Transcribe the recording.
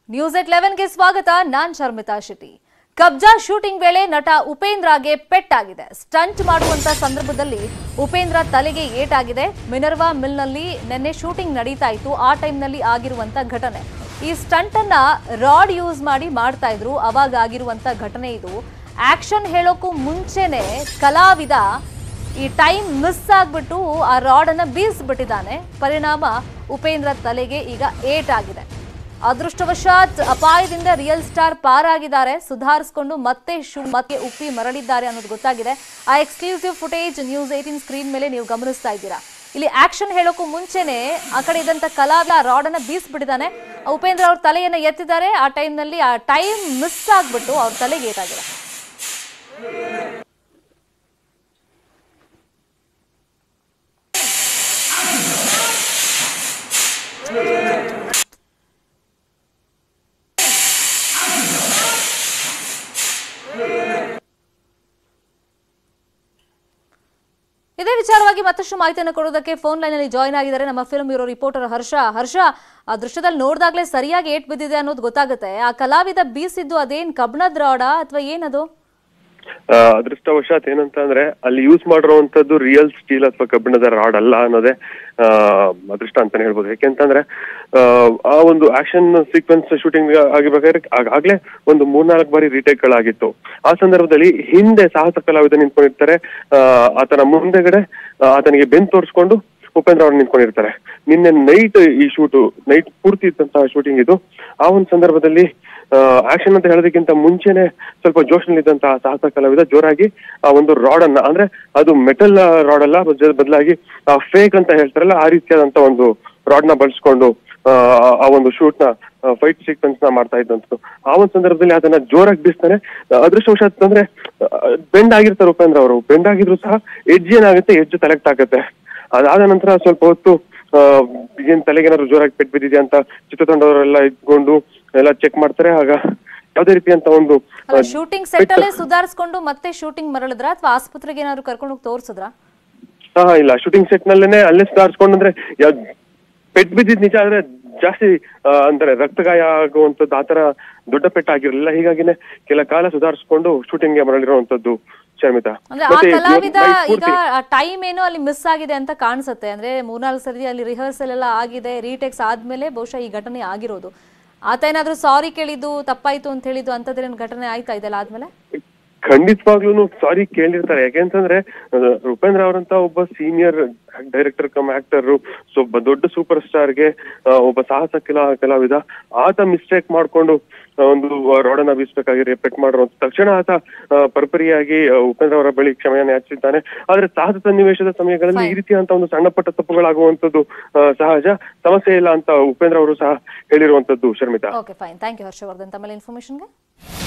news at ಲೆವೆನ್ಗೆ ಸ್ವಾಗತ ನಾನ್ ಶರ್ಮಿತಾ ಶೆಟ್ಟಿ ಕಬ್ಜಾ ಶೂಟಿಂಗ್ ವೇಳೆ ನಟ ಉಪೇಂದ್ರಗೆ ಪೆಟ್ಟಾಗಿದೆ ಸ್ಟಂಟ್ ಮಾಡುವಂತ ಸಂದರ್ಭದಲ್ಲಿ ಉಪೇಂದ್ರ ತಲೆಗೆ ಏಟಾಗಿದೆ ಮಿನರ್ವಾ ಮಿಲ್ನಲ್ಲಿ ನಿನ್ನೆ ಶೂಟಿಂಗ್ ನಡೀತಾ ಇತ್ತು ಆ ಟೈಮ್ನಲ್ಲಿ ಆಗಿರುವಂತ ಘಟನೆ ಈ ಸ್ಟಂಟ್ ಅನ್ನ ರಾಡ್ ಯೂಸ್ ಮಾಡಿ ಮಾಡ್ತಾ ಇದ್ರು ಅವಾಗ ಆಗಿರುವಂತ ಘಟನೆ ಇದು ಆಕ್ಷನ್ ಹೇಳೋಕ್ಕೂ ಮುಂಚೆನೆ ಕಲಾವಿದ ಈ ಟೈಮ್ ಮಿಸ್ ಆಗ್ಬಿಟ್ಟು ಆ ರಾಡ್ ಅನ್ನ ಬೀಸ್ಬಿಟ್ಟಿದ್ದಾನೆ ಪರಿಣಾಮ ಉಪೇಂದ್ರ ತಲೆಗೆ ಈಗ ಏಟ್ ಆಗಿದೆ ಅದೃಷ್ಟವಶಾತ್ ಅಪಾಯದಿಂದ ರಿಯಲ್ ಸ್ಟಾರ್ ಪಾರಾಗಿದ್ದಾರೆ ಸುಧಾರಿಸಿಕೊಂಡು ಮತ್ತೆ ಶು ಮತ್ತೆ ಉಪ್ಪಿ ಮರಳಿದ್ದಾರೆ ಅನ್ನೋದು ಗೊತ್ತಾಗಿದೆ ಆ exclusive footage news eighteen screen ಮೇಲೆ ನೀವು ಗಮನಿಸ್ತಾ ಇದ್ದೀರಾ ಇಲ್ಲಿ ಆಕ್ಷನ್ ಹೇಳೋಕ್ಕೂ ಮುಂಚೆನೆ ಆ ಕಡೆ ಇದ್ದಂತ ಕಲಾವಿದ ರಾಡ್ ಅನ್ನ ಬೀಸ್ಬಿಟ್ಟಿದ್ದಾನೆ ಉಪೇಂದ್ರ ಅವ್ರ ತಲೆಯನ್ನ ಎತ್ತಿದ್ದಾರೆ ಆ ಟೈಮ್ನಲ್ಲಿ ಆ ಟೈಮ್ ಮಿಸ್ ಆಗ್ಬಿಟ್ಟು ಅವ್ರ ತಲೆಗೆ ಏಟಾಗಿದೆ ಇದೇ ವಿಚಾರವಾಗಿ ಮತ್ತಷ್ಟು ಮಾಹಿತಿಯನ್ನು ಕೊಡೋದಕ್ಕೆ ಫೋನ್ ಲೈನ್ ಅಲ್ಲಿ ಜಾಯ್ನ್ ಆಗಿದ್ದಾರೆ ನಮ್ಮ ಫಿಲ್ಮ್ ಇರೋ ರಿಪೋರ್ಟರ್ ಹರ್ಷ ಹರ್ಷ ಆ ದೃಶ್ಯದಲ್ಲಿ ನೋಡಿದಾಗ್ಲೇ ಸರಿಯಾಗಿ ಏಟ್ ಬಿದ್ದಿದೆ ಅನ್ನೋದು ಗೊತ್ತಾಗುತ್ತೆ ಆ ಕಲಾವಿದ ಬೀಸಿದ್ದು ಅದೇನ್ ಕಬ್ಣದ ರಾಡ ಅಥವಾ ಏನದು ಆ, ಅದೃಷ್ಟವಶಾತ್ ಏನಂತ ಅಂದ್ರೆ ಅಲ್ಲಿ ಯೂಸ್ ಮಾಡಿರುವಂತದ್ದು ರಿಯಲ್ ಸ್ಟೀಲ್ ಅಥವಾ ಕಬ್ಬಿಣದ ರಾಡ್ ಅಲ್ಲ ಅನ್ನೋದೇ ಆ, ಅದೃಷ್ಟ ಅಂತಾನೆ ಹೇಳ್ಬೋದು ಯಾಕೆಂತಂದ್ರೆ ಆ, ಆ ಒಂದು ಆಕ್ಷನ್ ಸೀಕ್ವೆನ್ಸ್ ಶೂಟಿಂಗ್ ಆಗಿರ್ಬೇಕಾದ್ರೆ ಆಗ್ಲೇ ಒಂದು ಮೂರ್ನಾಲ್ಕು ಬಾರಿ ರೀಟೇಕ್ ಗಳಾಗಿತ್ತು ಆ ಸಂದರ್ಭದಲ್ಲಿ ಹಿಂದೆ ಸಾಹಸ ಕಲಾವಿದ ನಿಂತ್ಕೊಂಡಿರ್ತಾರೆ ಆ, ಆತನ ಮುಂದೆಗಡೆ ಆ, ಆತನಿಗೆ ಬೆನ್ ತೋರಿಸ್ಕೊಂಡು ಉಪೇಂದ್ರ ಅವ್ರು ನಿಂತ್ಕೊಂಡಿರ್ತಾರೆ ನಿನ್ನೆ ನೈಟ್ ಈ ಶೂಟು ನೈಟ್ ಪೂರ್ತಿ ಇದ್ದಂತಹ ಶೂಟಿಂಗ್ ಇದು ಆ ಒಂದು ಸಂದರ್ಭದಲ್ಲಿ ಆಕ್ಷನ್ ಅಂತ ಹೇಳೋದಕ್ಕಿಂತ ಮುಂಚೆನೆ ಸ್ವಲ್ಪ ಜೋಶ್ನಲ್ಲಿದ್ದಂತಹ ಸಾಹಸ ಕಲಾವಿದ ಜೋರಾಗಿ ಆ ಒಂದು ರಾಡ್ ಅನ್ನ ಅಂದ್ರೆ ಅದು ಮೆಟಲ್ ರಾಡ್ ಅಲ್ಲ ಬದ- ಬದಲಾಗಿ ಫೇಕ್ ಅಂತ ಹೇಳ್ತಾರಲ್ಲ ಆ ರೀತಿಯಾದಂತ ಒಂದು ರಾಡ್ ನ ಬಳಸ್ಕೊಂಡು ಆ, ಆ ಒಂದು ಶೂಟ್ ನ ಫೈಟ್ ಸೀಕ್ವೆನ್ಸ್ ನ ಮಾಡ್ತಾ ಇದ್ದಂಥದ್ದು ಆ ಒಂದು ಸಂದರ್ಭದಲ್ಲಿ ಅದನ್ನ ಜೋರಾಗಿ ಬೀಸ್ತಾನೆ ಅದೃಷ್ಟವಶಾತ್ ಅಂದ್ರೆ ಬೆಂಡ್ ಆಗಿರ್ತಾರೆ ಉಪೇಂದ್ರ ಅವರು ಬೆಂಡ್ ಆಗಿದ್ರು ಸಹ ಎಡ್ಜ್ ಏನಾಗುತ್ತೆ ಎಡ್ಜ್ ತಲೆಗೆ ತಾಕತ್ತೆ ಅದಾದ ನಂತರ ಸ್ವಲ್ಪ ಹೊತ್ತು ಆ, ಏನ್ ತಲೆಗೆ ಏನಾದ್ರು ಜೋರಾಗಿ ಪೆಟ್ಟು ಬಿದ್ದಿದೆ ಅಂತ ಚಿತ್ರತಂಡದವರೆಲ್ಲ ಇದ್ಕೊಂಡು ಎಲ್ಲ ಚೆಕ್ ಮಾಡ್ತಾರೆ ಆಗ ಯಾವ್ದೇ ರೀತಿಯಂತ ಒಂದು ಆ, ಶೂಟಿಂಗ್ ಸೆಟ್ ಅಲ್ಲೇ ಸುಧಾರಿಸ್ಕೊಂಡು ಮತ್ತೆ ಶೂಟಿಂಗ್ ಮರಳಿದ್ರ ಅಥವಾ ಆಸ್ಪತ್ರೆಗೆ ಏನಾದ್ರು ಕರ್ಕೊಂಡು ಹೋಗಿ ತೋರ್ಸಿದ್ರ ಹಾ ಇಲ್ಲ ಶೂಟಿಂಗ್ ಸೆಟ್ ನಲ್ಲೇನೆ ಅಲ್ಲೇ ಸುಧಾರಿಸ್ಕೊಂಡು ಅಂದ್ರೆ ಯಾವ್- ಪೆಟ್ ಬಿದ್ದಿದ್ ನಿಜ ಆದ್ರೆ ಜಾಸ್ತಿ ಆ, ಅಂದ್ರೆ ರಕ್ತಗಾಯ ಆಗುವಂತದ್ದು ಆತರ ದೊಡ್ಡ ಪೆಟ್ಟಾಗಿರ್ಲಿಲ್ಲ ಹೀಗಾಗಿನೇ ಕೆಲ ಕಾಲ ಸುಧಾರಿಸ್ಕೊಂಡು ಶೂಟಿಂಗ್ ಗೆ ಮರಳಿರುವಂತದ್ದು ಶರ್ಮಿತಾ ಅಂದ್ರೆ ಆ ಮತ್ತೆ ಕಲಾವಿದ ಇವತ್ತು night ಈಗ ಪೂರ್ತಿ- ಟೈಮ್ ಏನೋ ಅಲ್ಲಿ ಮಿಸ್ ಆಗಿದೆ ಅಂತ ಕಾಣಿಸುತ್ತೆ ಅಂದ್ರೆ ಮೂರ್ನಾಲ್ಕು ಸರಿ ಅಲ್ಲಿ ರಿಹರ್ಸಲ್ ಎಲ್ಲ ಆಗಿದೆ ರೀಟೆಕ್ಸ್ ಆದ್ಮೇಲೆ ಬಹುಶಃ ಈ ಘಟನೆ ಆಗಿರೋದು ಆತ ಏನಾದ್ರೂ ಸಾರಿ ಕೇಳಿದ್ದು ತಪ್ಪಾಯ್ತು ಅಂತ ಹೇಳಿದ್ದು ಅಂತದೇನು ಘಟನೆ ಆಯ್ತಾ ಇದೆಲ್ಲ ಆದ್ಮೇಲೆ ಖಂಡಿತವಾಗ್ಲೂ ಸಾರಿ ಕೇಳಿರ್ತಾರೆ ಯಾಕೆಂತಂದ್ರೆ ಆ, ಉಪೇಂದ್ರ ಅವರಂತ ಒಬ್ಬ senior director cum actor so ಒಬ್ಬ ದೊಡ್ಡ ಸೂಪರ್ ಸ್ಟಾರ್ಗೆ ಒಬ್ಬ ಸಾಹಸ ಕಲಾ ಕಲಾವಿದ ಆತ ಮಿಸ್ಟೇಕ್ ಮಾಡ್ಕೊಂಡು ಆ, ಒಂದು ರೋಡನ್ನ ಬೀಸ್ಬೇಕಾಗಿ ರೇಪೆಟ್ ಮಾಡಿರೋ ತಕ್ಷಣ ಆತ ಆ, ಪರ್ಪರಿಯಾಗಿ ಆ, ಉಪೇಂದ್ರ ಅವರ ಬಳಿ ಕ್ಷಮೆಯನ್ನು ಯಾಚಿಸಿದ್ದಾನೆ ಆದ್ರೆ ಸಾಹಸ ಸನ್ನಿವೇಶದ ಸಮಯಗಳಲ್ಲಿ ಈ ರೀತಿಯಂತ ಒಂದು ಸಣ್ಣ ಪಟ್ಟ ತಪ್ಪುಗಳಾಗುವಂತದ್ದು ಆ, ಸಹಜ ಸಮಸ್ಯೆ ಇಲ್ಲ ಅಂತ ಉಪೇಂದ್ರ ಅವರು ಸಹ ಹೇಳಿರುವಂತದ್ದು Sharmitha okay fine thank you Harshavardhan ತಮ್ಮ ಇನ್ಫಾರ್ಮೇಶನ್ಗೆ